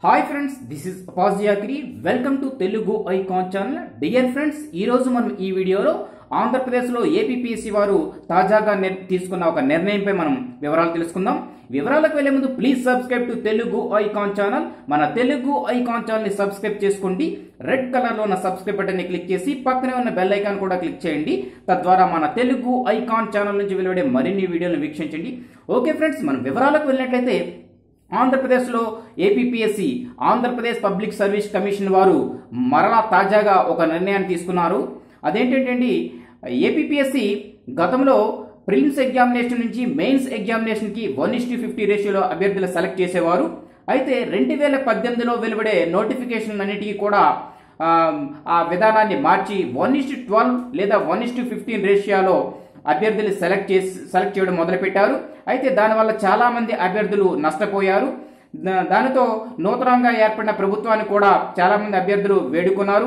hi friends this is అపాజియాకిరి welcome to Telugu icon channel dear friends ఈ రోజు మనం ఈ వీడియోలో ఆంధ్రప్రదేశ్లో ఏపీపీఎస్సీ వారు తాజాగా నిర్- తీసుకున్న ఒక నిర్ణయంపై మనం వివరాలు తెలుసుకుందాం వివరాలకు వెళ్లే ముందు please subscribe to Telugu icon channel మన తెలుగు ఐకాన్ ఛానల్ ని సబ్స్క్రైబ్ చేసుకోండి రెడ్ కలర్ లో ఉన్న సబ్స్క్రైబ్ బటన్ ని క్లిక్ చేసి పక్కనే ఉన్న బెల్ ఐకాన్ కూడా క్లిక్ చేయండి తద్వారా మన తెలుగు ఐకాన్ ఛానల్ నుంచి వెలువడే మరిన్ని వీడియోలను వీక్షించండి ఓకే ఫ్రెండ్స్ మనం వివరాలకు వెళ్ళినట్లయితే ఆంధ్రప్రదేశ్లో APPSC Andhra Pradesh public service commission వారు మరలా తాజాగా ఒక నిర్ణయాన్ని తీసుకున్నారు అదేంటంటే ఏపీపీఎస్సి గతంలో ప్రిలిమ్స్ ఎగ్జామినేషన్ నుంచి మెయిన్స్ ఎగ్జామినేషన్కి వన్ ఇస్టీ ఫిఫ్టీ రేషియోలో అభ్యర్థులు సెలెక్ట్ చేసేవారు అయితే రెండు వేల పద్దెనిమిదిలో వెలువడే నోటిఫికేషన్ అన్నిటికీ కూడా ఆ, ఆ విధానాన్ని మార్చి వన్ ఇస్టు ట్వెల్వ్ లేదా వన్ ఇస్టు ఫిఫ్టీన్ రేషియోలో అభ్యర్థులు సెలెక్ట్ చేసి సెలెక్ట్ చేయడం మొదలుపెట్టారు అయితే దానివల్ల చాలా మంది అభ్యర్థులు నష్టపోయారు దా- దానితో నూతనంగా ఏర్పడిన ప్రభుత్వాన్ని కూడా చాలా మంది అభ్యర్థులు వేడుకున్నారు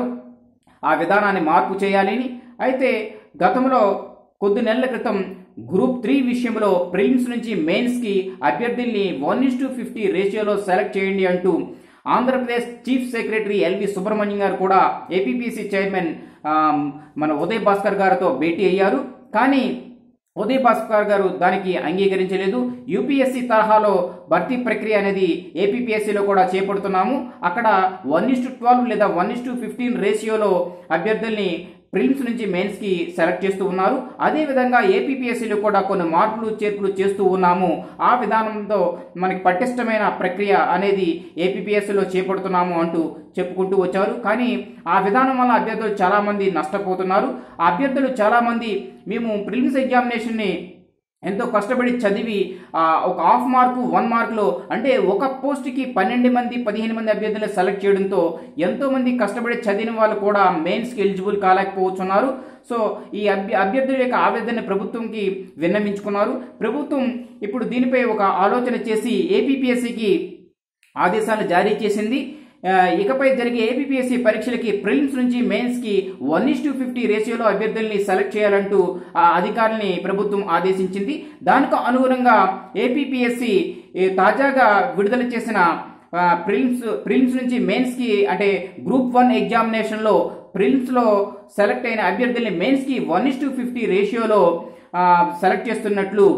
ఆ విధానాన్ని మార్పు చేయాలని అయితే గతంలో కొద్ది నెలల క్రితం గ్రూప్ త్రీ విషయంలో ప్రిలిమ్స్ నుంచి మెయిన్స్కి అభ్యర్థుల్ని వన్ ఇస్ టు ఫిఫ్టీ రేషియోలో సెలెక్ట్ చేయండి అంటూ Andhra Pradesh chief secretary LV Subrahmanyam garu కూడా ఏపీపీసీ చైర్మన్ ఆ, మన ఉదయ్ భాస్కర్ గారితో భేటీ అయ్యారు కానీ ఉదయ్ భాస్కర్ గారు దానికి అంగీకరించలేదు యూపీఎస్సీ తరహాలో భర్తీ ప్రక్రియ అనేది ఏపీపీఎస్సీలో కూడా చేపడుతున్నాము అక్కడ వన్ ఇస్ టు ట్వెల్వ్ లేదా వన్ ఇస్ టు ఫిఫ్టీన్ రేషియోలో అభ్యర్థుల్ని ప్రిలిమ్స్ నుంచి మెయిన్స్ కి సెలెక్ట్ చేస్తూ ఉన్నారు అదే విధంగా ఏపీపీఎస్సీలో కూడా కొన్ని మార్పులు చేర్పులు చేస్తూ ఉన్నాము ఆ విధానంతో మనకి పటిష్టమైన ప్రక్రియ అనేది ఏపీపీఎస్సీలో చేపడుతున్నాము అంటూ చెప్పుకుంటూ వచ్చారు కానీ ఆ విధానం వల్ల అభ్యర్థులు చాలా మంది నష్టపోతున్నారు ఆ అభ్యర్థులు చాలా మంది మేము ప్రిలిమ్స్ ఎగ్జామినేషన్ని ఎంతో కష్టపడి చదివి ఆ, ఒక హాఫ్ మార్కు వన్ మార్కులో అంటే ఒక పోస్ట్కి పన్నెండు మంది పదిహేను మంది అభ్యర్థులు సెలెక్ట్ చేయడంతో ఎంతో మంది కష్టపడి చదివిన వాళ్ళు కూడా మెయిన్స్కి ఎలిజిబుల్ కాలేకపోతున్నారు సో ఈ అభ్య అభ్యర్థుల యొక్క ఆవేదన ప్రభుత్వంకి విన్నవించుకున్నారు ప్రభుత్వం ఇప్పుడు దీనిపై ఒక ఆలోచన చేసి ఏపీపీఎస్సికి ఆదేశాలు జారీ చేసింది ఆ, ఇకపై జరిగే ఏపీపీఎస్సీ పరీక్షలకి ప్రిలిమ్స్ నుంచి మెయిన్స్ కి వన్ ఇస్ టు ఫిఫ్టీ రేషియోలో అభ్యర్థుల్ని సెలెక్ట్ చేయాలంటూ ఆ అధికారుల్ని ప్రభుత్వం ఆదేశించింది దానికి అనుగుణంగా ఏపీపీఎస్సీ తాజాగా విడుదల చేసిన ఆ, ప్రిలిమ్స్ ప్రిలిమ్స్ నుంచి మెయిన్స్ కి అంటే గ్రూప్ వన్ ఎగ్జామినేషన్ లో ప్రిలిమ్స్ లో సెలెక్ట్ అయిన అభ్యర్థుల్ని మెయిన్స్ కి వన్ ఇస్ టు ఫిఫ్టీ రేషియోలో ఆ, సెలెక్ట్ చేస్తున్నట్లు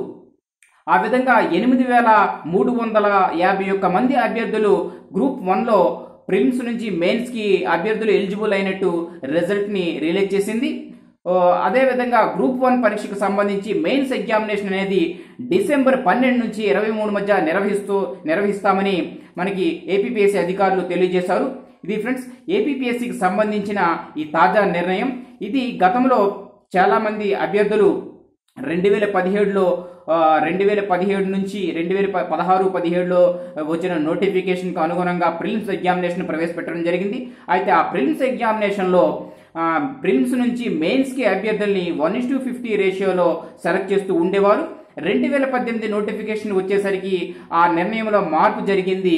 ఆ విధంగా ఎనిమిది వేల మూడు వందల యాభై ఒక్క మంది అభ్యర్థులు గ్రూప్ వన్లో ప్రిలిమ్స్ నుంచి మెయిన్స్కి అభ్యర్థులు ఎలిజిబుల్ అయినట్టు రిజల్ట్ని రిలీజ్ చేసింది ఓ, అదేవిధంగా గ్రూప్ వన్ పరీక్షకు సంబంధించి మెయిన్స్ ఎగ్జామినేషన్ అనేది డిసెంబర్ పన్నెండు నుంచి ఇరవై మూడు మధ్య నిర్వహిస్తూ నిర్వహిస్తామని మనకి ఏపీపీఎస్సీ అధికారులు తెలియజేశారు ఇది ఫ్రెండ్స్ ఏపీపీఎస్సీకి సంబంధించిన ఈ తాజా నిర్ణయం ఇది గతంలో చాలామంది అభ్యర్థులు రెండు వేల పదిహేడులో రెండు వేల పదిహేడు నుంచి రెండు వేల ప- పదహారు పదిహేడులో వచ్చిన నోటిఫికేషన్కు అనుగుణంగా ప్రిలిమ్స్ ఎగ్జామినేషన్ ప్రవేశపెట్టడం జరిగింది అయితే ఆ ప్రిలిమ్స్ ఎగ్జామినేషన్లో ప్రిలిమ్స్ నుంచి మెయిన్స్కి అభ్యర్థుల్ని వన్ ఇస్ టు ఫిఫ్టీ రేషియోలో సెలెక్ట్ చేస్తూ ఉండేవారు రెండు వేల పద్దెనిమిది నోటిఫికేషన్ వచ్చేసరికి ఆ నిర్ణయంలో మార్పు జరిగింది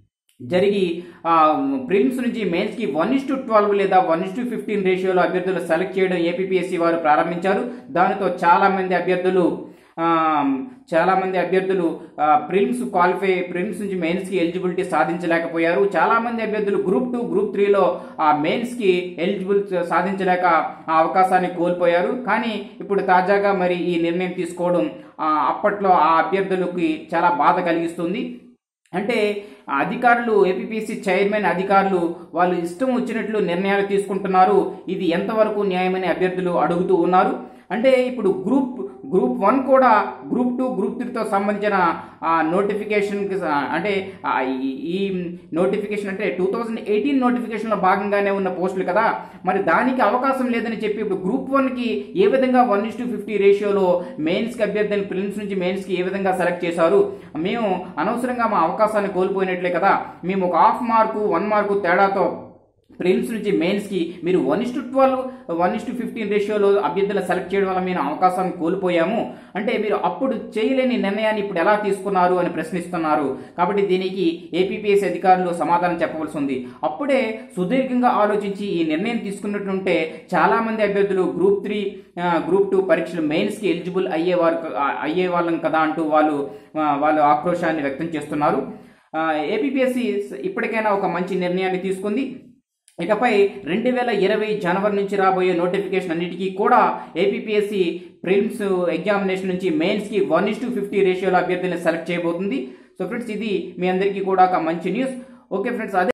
జరిగి ఆ, ప్రిలిమ్స్ నుంచి మెయిన్స్కి వన్ ఇస్ టు ట్వెల్వ్ లేదా వన్ ఇస్ టు ఫిఫ్టీన్ రేషియోలో అభ్యర్థులు సెలెక్ట్ చేయడం ఏపీపీఎస్సీ వారు ప్రారంభించారు దానితో చాలా మంది అభ్యర్థులు ఆ, చాలా మంది అభ్యర్థులు ప్రిలిమ్స్ క్వాలిఫై ప్రిలిమ్స్ నుంచి మెయిన్స్కి ఎలిజిబిలిటీ సాధించలేకపోయారు చాలా మంది అభ్యర్థులు గ్రూప్ టూ గ్రూప్ త్రీలో ఆ మెయిన్స్కి ఎలిజిబుల్ సాధించలేక ఆ అవకాశాన్ని కోల్పోయారు కానీ ఇప్పుడు తాజాగా మరి ఈ నిర్ణయం తీసుకోవడం ఆ, అప్పట్లో ఆ అభ్యర్థులకి చాలా బాధ కలిగిస్తుంది అంటే అధికారులు ఏపీపీసీ చైర్మన్ అధికారులు వాళ్ళు ఇష్టం వచ్చినట్లు నిర్ణయాలు తీసుకుంటున్నారు ఇది ఎంతవరకు న్యాయమని అభ్యర్థులు అడుగుతూ ఉన్నారు అంటే ఇప్పుడు గ్రూప్ గ్రూప్ వన్ కూడా గ్రూప్ టూ గ్రూప్ త్రీతో సంబంధించిన ఆ నోటిఫికేషన్కి స- అంటే ఆ ఈ- ఈ నోటిఫికేషన్ అంటే టూ థౌజండ్ ఎయిటీన్ నోటిఫికేషన్లో భాగంగానే ఉన్న పోస్టులు కదా మరి దానికి అవకాశం లేదని చెప్పి ఇప్పుడు గ్రూప్ వన్కి ఏ విధంగా వన్ ఇస్ టు ఫిఫ్టీ రేషియోలో మెయిన్స్కి అభ్యర్థులను ప్రిలిమ్స్ నుంచి మెయిన్స్కి ఏ విధంగా సెలెక్ట్ చేశారు మేము అనవసరంగా మా అవకాశాన్ని కోల్పోయినట్లే కదా మేము ఒక హాఫ్ మార్కు వన్ మార్కు తేడాతో ప్రిలిమ్స్ నుంచి మెయిన్స్కి మీరు one is to twelve one is to fifteen రేషియోలో అభ్యర్థులు సెలెక్ట్ చేయడం వల్ల మేము అవకాశాన్ని కోల్పోయాము అంటే మీరు అప్పుడు చేయలేని నిర్ణయాన్ని ఇప్పుడు ఎలా తీసుకున్నారు అని ప్రశ్నిస్తున్నారు కాబట్టి దీనికి ఏపీపీఎస్ అధికారులు సమాధానం చెప్పవలసి ఉంది అప్పుడే సుదీర్ఘంగా ఆలోచించి ఈ నిర్ణయం తీసుకున్నట్టుంటే చాలా మంది అభ్యర్థులు గ్రూప్ త్రీ గ్రూప్ టూ పరీక్షలు మెయిన్స్కి ఎలిజిబుల్ అయ్యేవారు అయ్యే వాళ్ళం కదా అంటూ వాళ్ళు ఆ, వాళ్ళు ఆక్రోశాన్ని వ్యక్తం చేస్తున్నారు ఏపీపీఎస్సి ఇప్పటికైనా ఒక మంచి నిర్ణయాన్ని తీసుకుంది ఇకపై రెండు వేల ఇరవై జనవరి నుంచి రాబోయే నోటిఫికేషన్ అన్నిటికీ కూడా ఏపీపీఎస్సి ప్రిలిమ్స్ ఎగ్జామినేషన్ నుంచి మెయిన్స్కి వన్ ఇస్ టు ఫిఫ్టీ రేషియోలో అభ్యర్థులను సెలెక్ట్ చేయబోతుంది సో ఫ్రెండ్స్ ఇది మీ అందరికీ కూడా ఒక మంచి న్యూస్ ఓకే ఫ్రెండ్స్ అదే